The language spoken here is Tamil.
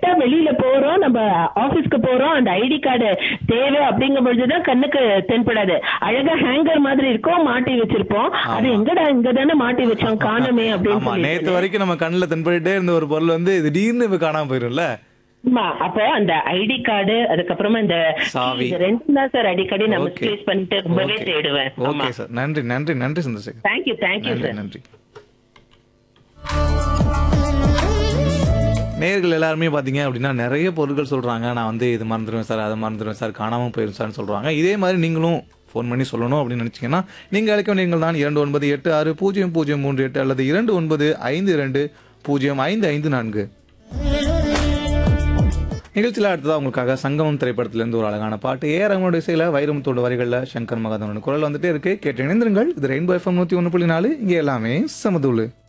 டைரக்டா வெளியில போறோம் நம்ம ஆபீஸ்க்கு போறோம் அந்த ஐடி கார்டு தேவை அப்படிங்கும் பொழுதுதான் கண்ணுக்கு தென்படாது அழகா ஹேங்கர் மாதிரி இருக்கும் மாட்டி வச்சிருப்போம் அது ஆமா. எங்கடா இங்க தானே மாட்டி வச்சோம் காணமே அப்படின்னு ஆமா நேத்து சொல்லி வரைக்கும் நம்ம கண்ணுல தென்பட்டுட்டே இருந்த ஒரு பொருள் வந்து திடீர்னு இப்ப காணாம போயிரும்ல ஆமா அப்போ அந்த ஐடி கார்டு அதுக்கப்புறமா இந்த சாவி. இது ரெண்டும் தான் சார் அடிக்கடி நம்ம Okay. ஸ்பேஸ் பண்ணிட்டு ரொம்பவே Okay. தேடுவேன் ஓகே சார் நன்றி நன்றி நன்றி சந்திரசேகர் தேங்க்யூ தேங்க்யூ நன்றி சார் நன்றி நேர்கள் எல்லாருமே பார்த்தீங்க அப்படின்னா நிறைய பொருட்கள் சொல்கிறாங்க நான் வந்து இது மறந்துடுவேன் சார் அதை மறந்துடுவேன் சார் காணாமல் போயிடும் சார்னு சொல்கிறாங்க இதே மாதிரி நீங்களும் ஃபோன் பண்ணி சொல்லணும் அப்படின்னு நினச்சிங்கன்னா நீங்கள் அழைக்க நீங்கள் தான் இரண்டு ஒன்பது எட்டு ஆறு பூஜ்ஜியம் பூஜ்ஜியம் மூன்று எட்டு அல்லது இரண்டு ஒன்பது ஐந்து இரண்டு பூஜ்ஜியம் ஐந்து ஐந்து நான்கு நிகழ்ச்சியில் அடுத்ததாக உங்களுக்காக சங்கமம் திரைப்படத்திலிருந்து ஒரு அழகான பாட்டு ஏ ரங்கனோட இசையில் வைரமுத்தோட வரிகளில் சங்கர் மகாதவனோட குரல் வந்துட்டே இருக்கு கேட்டு இணைந்திருங்கள் இது ரெயின்போ எஃப்எம் நூற்றி ஒன்று புள்ளி நாலு இங்கே எல்லாமே சமதூளு